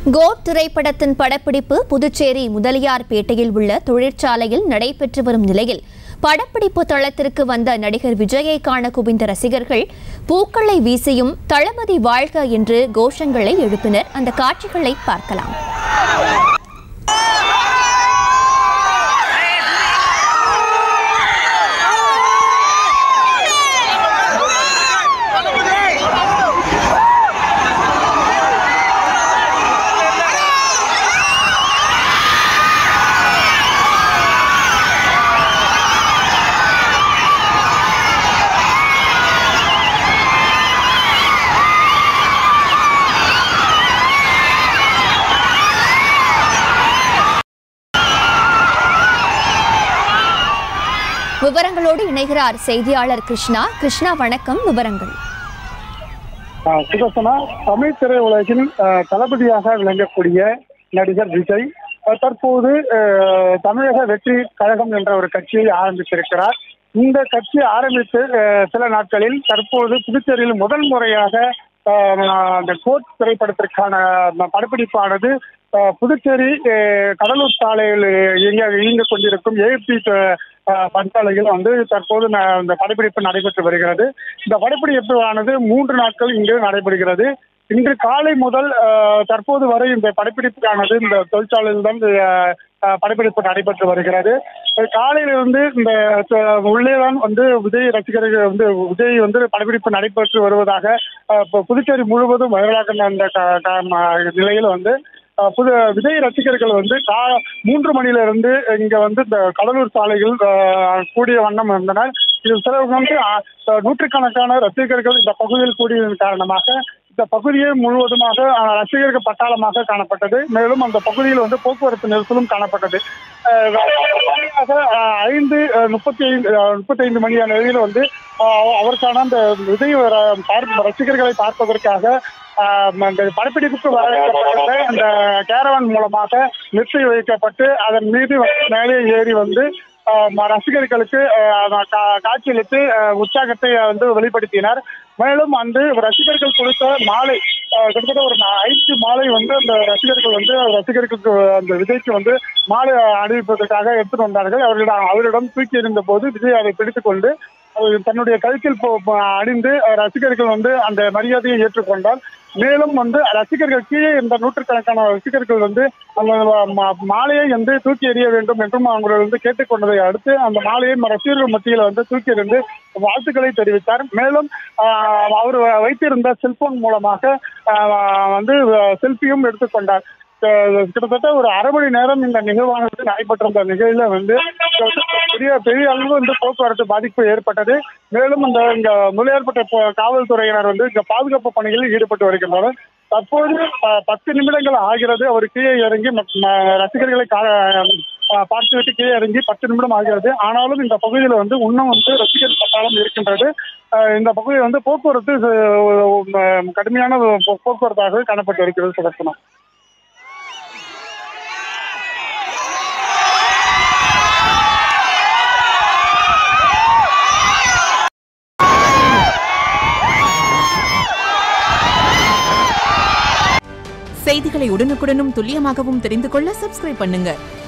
code திரைப்படத்தின் படப்பிடிப்பு புதுச்சேரி முதலியார்பேட்டையில் உள்ள தொழிற்சாலையில் நடைபெற்று வரும் நிலையில் படப்பிடிப்பு தளத்திற்கு வந்த நடிகர் விஜயை காண குவிந்த ரசிகர்கள் பூக்களை வீசியும் தளபதி வாழ்க என்று கோஷங்களை எழுப்பினர் அந்த காட்சிகளை பார்க்கலாம் விவரங்களோடு இணைகிறார் செய்தியாளர் கிருஷ்ணா கிருஷ்ணா வணக்கம் விவரங்கள் ஆஹ் சுதர்சனா தமிழ் திரையுலகின் ஆஹ் தளபதியாக விளங்கக்கூடிய நடிகர் விஜய் ஆஹ் தற்போது ஆஹ் தமிழக வெற்றி கழகம் என்ற ஒரு கட்சியை ஆரம்பித்திருக்கிறார் இந்த கட்சி ஆரம்பித்து ஆஹ் சில நாட்களில் தற்போது புதுச்சேரியில் முதல் முறையாக ஆஹ் அந்த கோட் திரைப்படத்திற்கான படப்பிடிப்பானது ஆஹ் புதுச்சேரி ஆஹ் கடலூர் சாலையில் இயங்க இயங்க கொண்டிருக்கும் ஏபி பஞ்சாலையில் வந்து தற்போது ந- இந்த படப்பிடிப்பு நடைபெற்று வருகிறது இந்த படப்பிடிப்பு ஆனது மூன்று நாட்கள் இங்கு நடைபெறுகிறது இன்று காலை முதல் ஆஹ், தற்போது வரை இந்த படப்பிடிப்புக்கானது இந்த தொழிற்சாலையில் தான் ஆஹ், ஆஹ், படப்பிடிப்பு நடைபெற்று வருகிறது அஹ் காலையிலிருந்து இந்த அஹ், உள்ளேதான் வந்து விஜய் ரசிகர்கள் வந்து விஜய் வந்து படப்பிடிப்பு நடைபெற்று வருவதாக ஆஹ், இப்ப புதுச்சேரி முழுவதும் வைரலாக அந்த க- க- ம- நிலையில் வந்து ஆஹ், புது விஜய் ரசிகர்கள் வந்து கா மூன்று மணியிலிருந்து இங்க வந்து இந்த கடலூர் சாலையில் ஆஹ், கூடிய வண்ணம் இருந்தனர் இது சிலர் வந்து ஆஹ், நூற்றுக்கணக்கான ரசிகர்கள் இந்த பகுதியில் கூடியதன் காரணமாக இந்த பகுதியே முழுவதுமாக ஆஹ், ரசிகர்கள் பட்டாளமாக காணப்பட்டது மேலும் அந்த பகுதியில் வந்து போக்குவரத்து நெரிசலும் காணப்பட்டது ஆஹ், சரியாக, ஆஹ், ஐந்து ஆஹ், முப்பத்தி ஐந்து ஆஹ், முப்பத்தைந்து மணி நிலையில் வந்து ஆஹ், அவருக்கான அந்த விஜய் ர- பார்க்க- ரசிகர்களை பார்ப்பதற்காக ஆஹ், அந்த படப்பிடிப்புக்கு வரவேற்கப்பட்ட அந்த கேரவன் மூலமாக நிறுத்தி வைக்கப்பட்டு அதன் மீது வந்து மேலே ஏறி வந்து ஆஹ், ம- ரசிகர்களுக்கு ஆஹ், கா- காட்சியளித்து ஆஹ், உற்சாகத்தை வந்து வெளிப்படுத்தினார் மேலும் அந்த ரசிகர்கள் கொடுத்த மாலை ஆஹ், கிட்டத்தட்ட ஒரு நா- ஐந்து மாலை வந்து அந்த ரசிகர்கள் வந்து ரசிகர்களுக்கு அந்த விஜய்க்கு வந்து மாலை அணிவிப்பதற்காக எடுத்துட்டு வந்தார்கள் அவர்களிடம் அவரிடம் தூக்கி எறிந்த போது விஜய் அதை பிடித்துக் கொண்டு அவர் தன்னுடைய கழுத்தில் போ- ப- அணிந்து அஹ், ரசிகர்கள் வந்து அந்த மரியாதையை ஏற்றுக்கொண்டார் மேலும் வந்து ரசிகர்கள் கீழே இந்த நூற்றுக்கணக்கான ரசிகர்கள் வந்து அந்த ம- மாலையை வந்து தூக்கி எறிய வேண்டும் என்றும் அவங்க வந்து கேட்டுக்கொண்டதை அடுத்து அந்த மாலையை ரசிகர்கள் மத்தியில் வந்து தூக்கி எறிந்து வாழ்த்துக்களை தெரிவித்தார் மேலும் ஆஹ், அவர் வைத்திருந்த செல்போன் மூலமாக ஆஹ், வந்து செல்ஃபியும் எடுத்துக்கொண்டார் அஹ், கிட்டத்தட்ட ஒரு அரை மணி நேரம் இந்த நிகழ்வானது நடைபெற்ற நிகழ்வுல வந்து பெரிய பெரிய அளவு வந்து போக்குவரத்து பாதிப்பு ஏற்பட்டது மேலும் இந்த இங்க முளையார்பட்ட போ- காவல்துறையினர் வந்து இங்க பாதுகாப்பு பணிகளில் ஈடுபட்டு வருகின்றனர் தற்போது ப- பத்து நிமிடங்கள் ஆகிறது அவர் கீழே இறங்கி மத்- ம- ரசிகர்களை கா- அஹ் பார்த்துவிட்டு கீழே இறங்கி பத்து நிமிடம் ஆகிறது ஆனாலும் இந்த பகுதியில் வந்து இன்னும் வந்து ரசிகர் பட்டாளம் இருக்கின்றது அஹ் இந்த பகுதியில் வந்து போக்குவரத்து அஹ், கடுமையான போ- போக்குவரத்தாக காணப்பட்டு இருக்கிறது சுதர்சனம் செய்திகளை உடனுக்குடனும் துல்லியமாகவும் தெரிந்து கொள்ள சப்ஸ்கிரைப் பண்ணுங்க